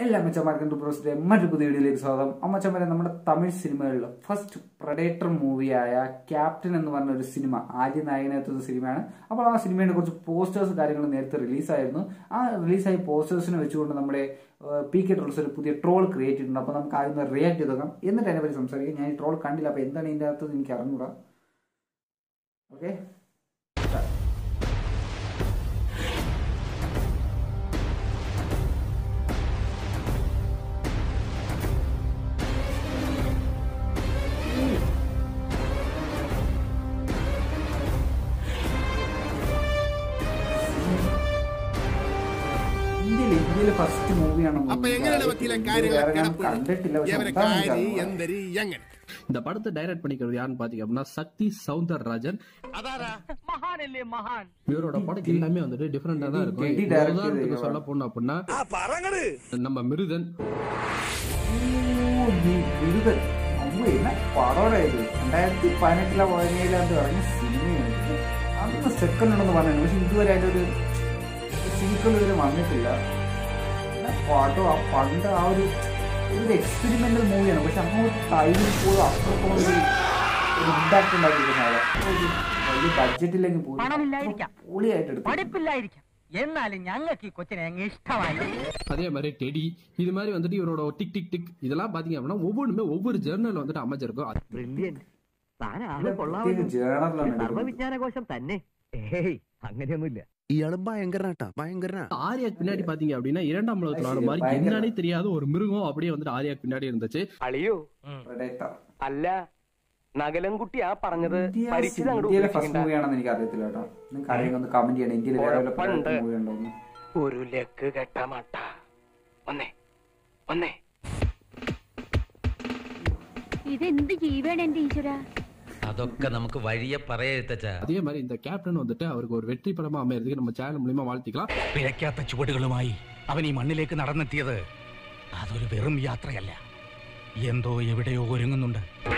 എല്ലാ അമ്മച്ചന്മാർക്കും ടൂപ്രോസിന്റെ മറ്റൊരു പുതിയ വീഡിയോയിലേക്ക് സ്വാഗതം അമ്മച്ചന്മാരെ നമ്മുടെ തമിഴ് സിനിമകളിൽ ഫസ്റ്റ് പ്രഡേറ്റർ മൂവിയായ ക്യാപ്റ്റൻ എന്ന് പറഞ്ഞ ഒരു സിനിമ ആദ്യ നായകനെത്തുന്ന സിനിമയാണ് അപ്പോൾ ആ സിനിമയുടെ കുറച്ച് പോസ്റ്റേഴ്സ് കാര്യങ്ങൾ നേരത്തെ റിലീസായിരുന്നു ആ റിലീസായ പോസ്റ്റേഴ്സിനെ വെച്ചുകൊണ്ട് നമ്മുടെ പി കെ ട്രോൾസ് ഒരു പുതിയ ട്രോൾ ക്രിയേറ്റ് ചെയ്തിട്ടുണ്ട് അപ്പോൾ നമുക്ക് ആദ്യം റിയാക്ട് ചെയ്ത് നോക്കാം എന്നിട്ട് അതിനെ പറ്റി സംസാരിക്കാം ഞാൻ ഈ ട്രോൾ കണ്ടില്ല അപ്പോൾ എന്താണ് ഇതിൻ്റെ അകത്ത് എനിക്ക് അറിഞ്ഞൂടാ ഓക്കെ ഇന്ത്യയിൽ ഇന്ത്യയിലെ ഫസ്റ്റ് മൂവിയാണ് അപ്പൊ എങ്ങനെയാണ് വക്കീലെ കാര്യങ്ങളൊക്കെ ഞാൻ കിടപ്പ്? കണ്ടിട്ടില്ല പക്ഷെ എവരെ എന്താണെന്ന് കാരി എനിക്കറിഞ്ഞൂടാ. എന്തരി എങ്ങനെ இந்த படத்தை டைரக்ட் பண்ணிக்கிறது யாருன்னு பாத்தீங்க அப்படின்னா சக்தி சவுந்தரராஜன் മഹാനല്ലേ മഹാൻ இவரோட படம் எல்லாமே வந்துட்டு டிஃபரெண்டா தான் இருக்கும் Teddy இப்போ director உதாரணத்துக்கு இவரோட. சொல்ல போனோம் அப்படின்னா நம்ம மிருதன் ഓ, നീ വിരുദൻ. അമ്മോ, എന്നാ പടോടാ ഇത് രണ്ടായിരത്തി പതിനെട്ടിലെ പതിനേഴിലാണ്ട് ഇറങ്ങിയ സിനിമയാണ് അന്ന് സെക്കൻഡ് ഉണ്ടെന്ന് പറഞ്ഞു പക്ഷെ ഇതുവരെ അതിന്റെ ഒരു സീക്വൽ ഇതുവരെ വന്നിട്ടില്ല എന്നാ പടം ആ പണ്ട് ആ ഒരു ഒരു എക്സ്പെരിമെന്റൽ മൂവിയാണ് പക്ഷെ അങ്ങോട്ട് ടൈമിൽ പോലും അത്രത്തോളം ഒരു ഇമ്പാക്ട് ഉണ്ടാക്കിയിരിക്കുന്ന ആളാ. ഒരു വലിയ ബഡ്ജറ്റില്ലെങ്കിൽ പോലും പണമില്ലായിരിക്കാം. അത്ര പൊളിയായിട്ട് എടുത്തു പഠിപ്പില്ലായിരിക്കാം എന്നാലും ഞങ്ങൾക്ക് ഈ കൊച്ചിനെ അങ്ങ് ഇഷ്ടമായി அதே மாதிரி டெடி இது மாதிரி வந்துட்டு இவரோட டிக் டிக் டிக் இதெல்லாம் பாத்தீங்க அப்படின்னா ஒவ்வொன்றுமே ஒவ்வொரு ஜேர்னல் வந்துட்டு அமைஞ்சிருக்கும் அது- ബ്രില്യന്റ് താൻ ആള് പ്രത്യേക കൊള്ളാമല്ലോ ജേണറിലാണ് എടുക്കുന്നത് സർവവിജ്ഞാനകോശം തന്നെ ഏയ് അങ്ങനെയൊന്നുമില്ല ഇയാള് ഭയങ്കരനാട്ടാ ഭയങ്കരനാ ஆரியாக்கு பின்னாடி பாத்தீங்க அப்படின்னா இரண்டாம் உலகத்துல ஆன மாதிரி பயங்கர- என்னன்னே தெரியாத ஒரு மிருகம் அப்படியே வந்துட்டு ஆரியாக்கு பின்னாடி இருந்துச்சு അളിയോ Predator. അല്ല നഗലൻകുട്ടി ആ പറഞ്ഞത് ഇന്ത്യ- പരിചിതം അങ്ങോട്ട് ഇന്ത്യയിലെ ഫസ്റ്റ് ഉപേക്ഷിക്കണ്ട. മൂവിയാണെന്ന് എനിക്ക് അറിയത്തില്ല കേട്ടോ നിങ്ങൾക്ക് അറിയാമെങ്കിൽ ഒന്ന് കമന്റ് ചെയ്യണം ഇന്ത്യയിലെ വേറെ വല്ല ഉറപ്പുണ്ട്. പ്രൊഡക്റ്റ് മൂവി ഉണ്ടോ എന്ന്. ഒരു ലക്ക് കെട്ട മട്ട ഒന്നേ ഒന്നേ ഇതെന്ത് ജീവേണ് എന്റെ ഈശ്വര അതൊക്കെ നമുക്ക് വഴിയെ പറയരുത്തച്ചാ அதே மாதிரி இந்த கேப்டன் வந்துட்டு அவருக்கு ஒரு வெற்றி படமா அமையறதுக்கு நம்ம சேனல் மூலியமா வாழ்த்திக்கலாம் പിഴയ്ക്കാത്ത ചുവടുകളുമായി അവൻ ഈ മണ്ണിലേക്ക് നടന്നെത്തിയത് അതൊരു വെറും യാത്രയല്ല എന്തോ എവിടെയോ ഒരുങ്ങുന്നുണ്ട്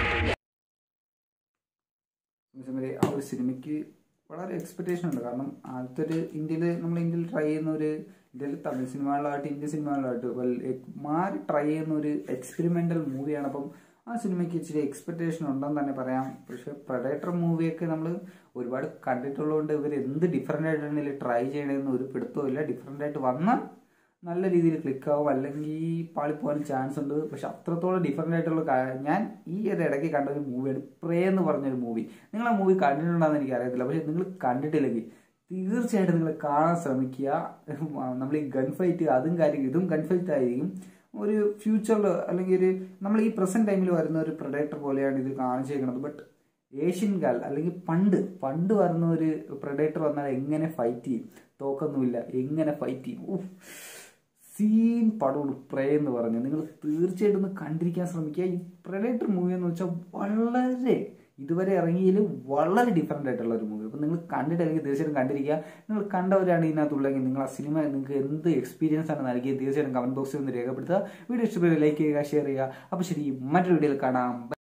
അതേസമയം ആ ഒരു സിനിമയ്ക്ക് വളരെ എക്സ്പെക്ടേഷൻ ഉണ്ട് കാരണം ആദ്യത്തെ ഒരു ഇന്ത്യയിൽ നമ്മൾ ഇന്ത്യയിൽ ട്രൈ ചെയ്യുന്ന ഒരു ഇന്ത്യയിൽ തമിഴ് സിനിമകളിലായിട്ട് ഇന്ത്യൻ സിനിമകളിലായിട്ട് well, എ- മാറി ട്രൈ ചെയ്യുന്ന ഒരു എക്സ്പെരിമെന്റൽ മൂവിയാണ് അപ്പം ആ സിനിമയ്ക്ക് ഇച്ചിരി എക്സ്പെക്ടേഷൻ ഉണ്ടെന്ന് തന്നെ പറയാം പക്ഷെ പ്രഡേറ്റർ മൂവിയൊക്കെ നമ്മൾ ഒരുപാട് കണ്ടിട്ടുള്ളതുകൊണ്ട് ഇവർ എന്ത് ഡിഫറെൻ്റ് ആയിട്ടാണ് ഇതിൽ ട്രൈ ചെയ്യണമെന്ന് ഒരു പിടുത്തവും ഇല്ല ഡിഫറെൻ്റ് ആയിട്ട് വന്നാൽ നല്ല രീതിയിൽ ക്ലിക്ക് ആവും അല്ലെങ്കിൽ പാളിപ്പോകാൻ ചാൻസ് ഉണ്ട് പക്ഷെ അത്രത്തോളം ഡിഫറെൻ്റ് ആയിട്ടുള്ള കാ- ഞാൻ ഈ ഒരു ഇടയ്ക്ക് കണ്ട ഒരു മൂവിയാണ് പ്രേ എന്ന് പറഞ്ഞൊരു മൂവി നിങ്ങൾ ആ മൂവി കണ്ടിട്ടുണ്ടെന്ന് എനിക്ക് അറിയത്തില്ല പക്ഷെ നിങ്ങൾ കണ്ടിട്ടില്ലെങ്കിൽ തീർച്ചയായിട്ടും നിങ്ങൾ കാണാൻ ശ്രമിക്കുക നമ്മൾ ഈ ഗൺ ഫൈറ്റ് അതും കാര്യം ഇതും ഗൺ ഫൈറ്റ് ആയിരിക്കും ഒരു ഫ്യൂച്ചറിൽ അല്ലെങ്കിൽ ഒരു നമ്മൾ ഈ പ്രസന്റ് ടൈമിൽ വരുന്ന ഒരു പ്രൊഡക്ടർ പോലെയാണ് ഇത് കാണിച്ചേക്കുന്നത് ബട്ട് ഏഷ്യൻ കാൽ അല്ലെങ്കിൽ പണ്ട് പണ്ട് വരുന്ന ഒരു പ്രൊഡക്ടർ വന്നാൽ എങ്ങനെ ഫൈറ്റ് ചെയ്യും തോക്കൊന്നുമില്ല എങ്ങനെ ഫൈറ്റ് ചെയ്യും ഉഫ്. സീൻ പടമാണ് പ്രേ എന്ന് പറഞ്ഞു നിങ്ങൾ തീർച്ചയായിട്ടും ഒന്ന് കണ്ടിരിക്കാൻ ശ്രമിക്കുക ഈ പ്രൊഡക്ടർ മൂവി എന്ന് വെച്ചാൽ വളരെ ഇതുവരെ ഇറങ്ങിയതിൽ വളരെ ഡിഫറെൻ്റ് ആയിട്ടുള്ള ഒരു മൂവി അപ്പം നിങ്ങൾ കണ്ടിട്ടില്ലെങ്കിൽ തീർച്ചയായിട്ടും കണ്ടിരിക്കുക നിങ്ങൾ കണ്ടവരാണ് ഇതിനകത്തുള്ളെങ്കിൽ നിങ്ങൾ ആ സിനിമ നിങ്ങൾക്ക് എന്ത് എക്സ്പീരിയൻസ് ആണ് നൽകിയത് തീർച്ചയായിട്ടും കമന്റ് ബോക്സിൽ ഒന്ന് രേഖപ്പെടുത്തുക വീഡിയോ ഇഷ്ടപ്പെടുക ലൈക്ക് ചെയ്യുക ഷെയർ ചെയ്യുക അപ്പോൾ ശരി മറ്റൊരു വീഡിയോയിൽ കാണാം